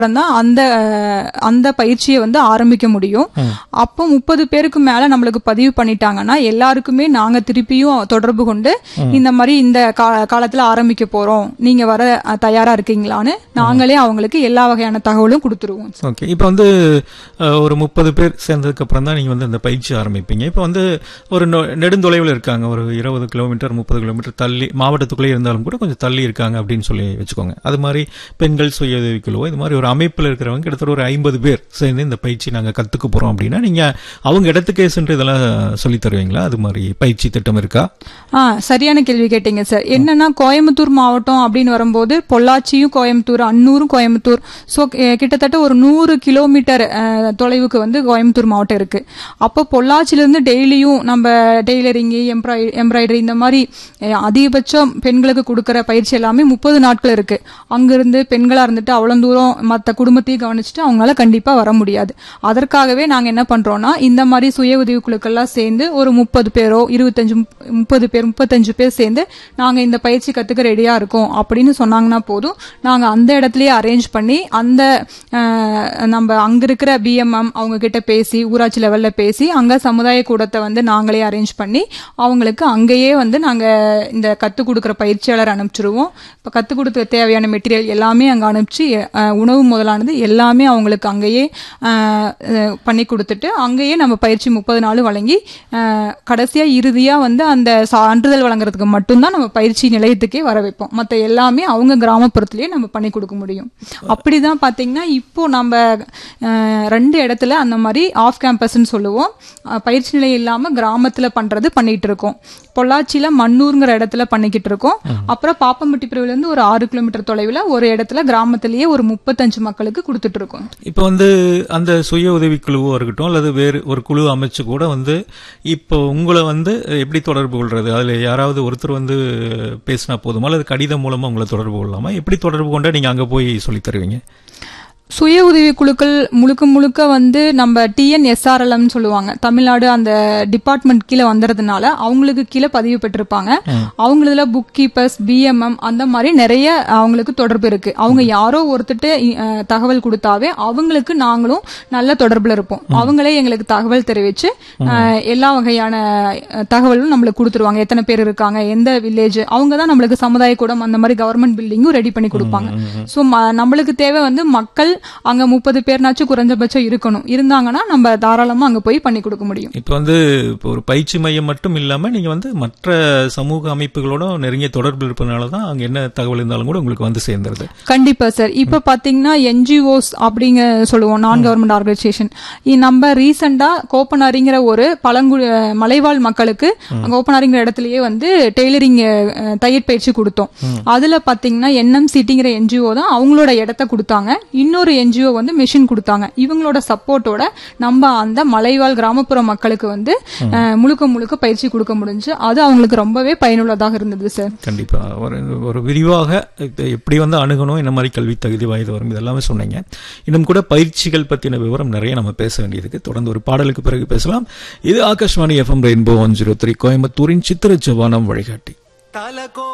தான் அந்த அந்த பயிற்சியை வந்து ஆரம்பிக்க முடியும் அப்போ முப்பது பேருக்கு மேல நம்மளுக்கு பதிவு பண்ணிட்டாங்கன்னா எல்லாருக்குமே நாங்க திருப்பியும் தொடர்பு கொண்டு இந்த மாதிரி இந்த கா- காலத்துல ஆரம்பிக்க போறோம் நீங்க வர அஹ், தயாரா இருக்கீங்களான்னு நாங்களே அவங்களுக்கு எல்லா வகையான தகவலும் கொடுத்துருவோம் ஓகே இப்போ வந்து அஹ், ஒரு முப்பது பேர் சேர்ந்ததுக்கு அப்புறம் தான் நீங்க வந்து இந்த பயிற்சி ஆரம்பிப்பீங்க இப்போ வந்து ஒரு நொ- நெடுந்தொலைவில் இருக்காங்க ஒரு இருபது கிலோமீட்டர் முப்பது கிலோமீட்டர் தள்ளி மாவட்டத்துக்குள்ளே இருந்தாலும் கூட கொஞ்சம் தள்ளி இருக்காங்க அப்படின்னு சொல்லி வச்சுக்கோங்க அது மாதிரி பெண்கள் சுய உதவிக்குழுவோ இது மாதிரி ஒரு அமைப்பில் இருக்கிறவங்க கிட்டத்தட்ட ஒரு ஐம்பது பேர் சேர்ந்து இந்த பயிற்சி நாங்கள் கத்துக்க போறோம் அப்படின்னா நீங்க அவங்க இடத்துக்கே சென்று இதெல்லாம் சொல்லி தருவீங்களா அது மாதிரி பயிற்சி திட்டம் இருக்கா ஆ சரியான கேள்வி கேட்டீங்க சார் என்னன்னா கோயம்புத்தூர் மாவட்டம் அப்படின்னு வரும்போது பொள்ளாச்சியும் கோயம்புத்தூர் அன்னூரும் கோயம்புத்தூர் ஸோ கிட்டத்தட்ட ஒரு நூறு கிலோமீட்டர் அஹ், தொலைவுக்கு வந்து கோயம்புத்தூர் மாவட்டம் இருக்கு அப்போ பொள்ளாச்சியிலிருந்து டெய்லியும் நம்ம டெய்லரிங் எம்ப்ராய் எம்ப்ராய்டரி இந்த மாதிரி அஹ், அதிகபட்சம் பெண்களுக்கு கொடுக்குற பயிற்சி எல்லாமே முப்பது நாட்கள் இருக்கு அங்கிருந்து பெண்களா இருந்துட்டு அவ்வளவு தூரம் மற்ற குடும்பத்தையும் கவனிச்சுட்டு அவங்களால கண்டிப்பா வர முடியாது அதற்காகவே நாங்க என்ன பண்றோம்னா இந்த மாதிரி சுய உதவி குழுக்கள்லாம் சேர்ந்து ஒரு முப்பது பேரோ இருபத்தஞ்சு முப்- முப்பது பேர் முப்பத்தஞ்சு பேர் சேர்ந்து நாங்க இந்த பயிற்சி கத்துக்க ரெடியா இருக்கோம் அப்படின்னு சொன்னாங்கன்னா போதும் நாங்க அந்த இடத்துலயே அரேஞ்ச் பண்ணி அந்த அஹ், நம்ம அங்க இருக்கிற பிஎம்எம் அவங்க கிட்ட பேசி ஊராட்சி லெவல்ல பேசி அங்க சமுதாய கூடத்தை வந்து நாங்களே அரேஞ்ச் பண்ணி அவங்களுக்கு அங்கேயே வந்து நாங்க இந்த கத்து கொடுக்குற பயிற்சியாளர் அனுப்பிச்சிருவோம் இப்ப கத்து கொடுக்க தேவையான மெட்டீரியல் எல்லாமே அங்க அனுப்பிச்சு அஹ், உணவு முதலானது எல்லாமே அவங்களுக்கு அங்கேயே அஹ், அஹ், பண்ணி கொடுத்துட்டு அங்கேயே நம்ம பயிற்சி முப்பது நாள் வழங்கி அஹ், கடைசியா இறுதியா வந்து அந்த சான்றிதழ் வழங்குறதுக்கு மட்டும்தான் நம்ம பயிற்சி நிலையத்துக்கே வர வைப்போம் மத்த எல்லாமே அவங்க கிராமப்புறத்திலேயே நம்ம பண்ணி கொடுக்க முடியும் அப்படிதான் பாத்தீங்கன்னா இப்போ நம்ம அஹ், ரெண்டு இடத்துல அந்த மாதிரி ஆஃப் கேம்பஸ்ன்னு சொல்லுவோம் அஹ், பயிற்சி நிலையம் இல்லாம கிராமத்துல பண்றது பண்ணிட்டு இருக்கோம் பொள்ளாச்சியில மண்ணூருங்கிற இடத்துல பண்ணிக்கிட்டு இருக்கோம் அப்புறம் பாப்பம்பட்டி பிரிவுல இருந்து ஒரு ஆறு கிலோமீட்டர் தொலைவுல ஒரு இடத்துல கிராமத்திலேயே ஒரு முப்பத்தஞ்சு மக்களுக்கு கொடுத்துட்டு இருக்கோம் இப்போ வந்து அந்த சுய உதவி குழுவோ இருக்கட்டும் அல்லது வேறு ஒரு குழு அமைச்சு கூட வந்து இப்போ உங்களை வந்து எப்படி தொடர்பு கொள்றது அதுல யாராவது ஒருத்தர் வந்து பேசினா போதுமா அல்லது கடிதம் மூலமா உங்களை தொடர்பு கொள்ளலாமா எப்படி தொடர்பு கொண்டா நீங்க அங்க போய் சொல்லி தருவீங்க சுய உதவி குழுக்கள் முழுக்க முழுக்க வந்து நம்ம டிஎன்எஸ்ஆர்எல்எம் சொல்லுவாங்க தமிழ்நாடு அந்த டிபார்ட்மெண்ட் கீழே வந்ததுனால அவங்களுக்கு கீழே பதிவு பெற்றிருப்பாங்க அவங்களதுல புக் கீப்பர்ஸ் பிஎம்எம் அந்த மாதிரி நிறைய அவங்களுக்கு தொடர்பு இருக்கு அவங்க யாரோ ஒருத்தட்டு அஹ், தகவல் கொடுத்தாவே அவங்களுக்கு நாங்களும் நல்ல தொடர்புல இருப்போம் அவங்களே எங்களுக்கு தகவல் தெரிவிச்சு அஹ், எல்லா வகையான அஹ், தகவலும் நம்மளுக்கு கொடுத்துருவாங்க எத்தனை பேர் இருக்காங்க எந்த வில்லேஜ் அவங்க தான் நம்மளுக்கு சமுதாய கூடம் அந்த மாதிரி கவர்மெண்ட் பில்டிங்கும் ரெடி பண்ணி கொடுப்பாங்க சோ நம்மளுக்கு தேவை வந்து மக்கள் அங்க முப்பது பேர்னாச்சும் குறைஞ்சபட்சம் இருக்கணும் இருந்தாங்கன்னா நம்ம தாராளமா அங்க போய் பண்ணி கொடுக்க முடியும் இப்போ வந்து இப்போ ஒரு பயிற்சி மையம் மட்டும் இல்லாம நீங்க வந்து மற்ற சமூக அமைப்புகளோட நெருங்கிய தொடர்பு இருப்பதனால தான் அங்க என்ன தகவல் இருந்தாலும் கூட உங்களுக்கு வந்து சேர்ந்துருது கண்டிப்பா சார் இப்ப பாத்தீங்கன்னா என்ஜிஓஸ் அப்படிங்க சொல்லுவோம் நான் கவர்மெண்ட் ஆர்கனைசேஷன் நம்ம ரீசெண்டா கோப்பனாரிங்கிற ஒரு பழங்கு மலைவாழ் மக்களுக்கு கோப்பனாரிங்கிற இடத்துலயே வந்து டெய்லரிங் அஹ், தையற் பயிற்சி கொடுத்தோம் அதுல பாத்தீங்கன்னா என்எம்சிட்டிங்கிற என்ஜிஓ தான் அவங்களோட இடத்த கொடுத்தாங்க இன்னொரு என்ஜிஓ வந்து மிஷின் கொடுத்தாங்க இவங்களோட சப்போர்ட்டோட நம்ம அந்த மலைவாழ் கிராமப்புற மக்களுக்கு வந்து அஹ், முழுக்க முழுக்க பயிற்சி கொடுக்க முடிஞ்சு அது அவங்களுக்கு ரொம்பவே பயனுள்ளதாக இருந்தது சார் கண்டிப்பா ஒரு ஒரு விரிவாக இது எப்படி வந்து அணுகணும் இந்த மாதிரி கல்வி தகுதி வயது வரும் இதெல்லாமே சொன்னீங்க இன்னும் கூட பயிற்சிகள் பத்தின விவரம் நிறைய நம்ம பேச வேண்டியிருக்கு தொடர்ந்து ஒரு பாடலுக்கு பிறகு பேசலாம் இது Akashvani FM rainbow one zero three கோயம்புத்தூரின் சித்திர ஜவானம் வழிகாட்டி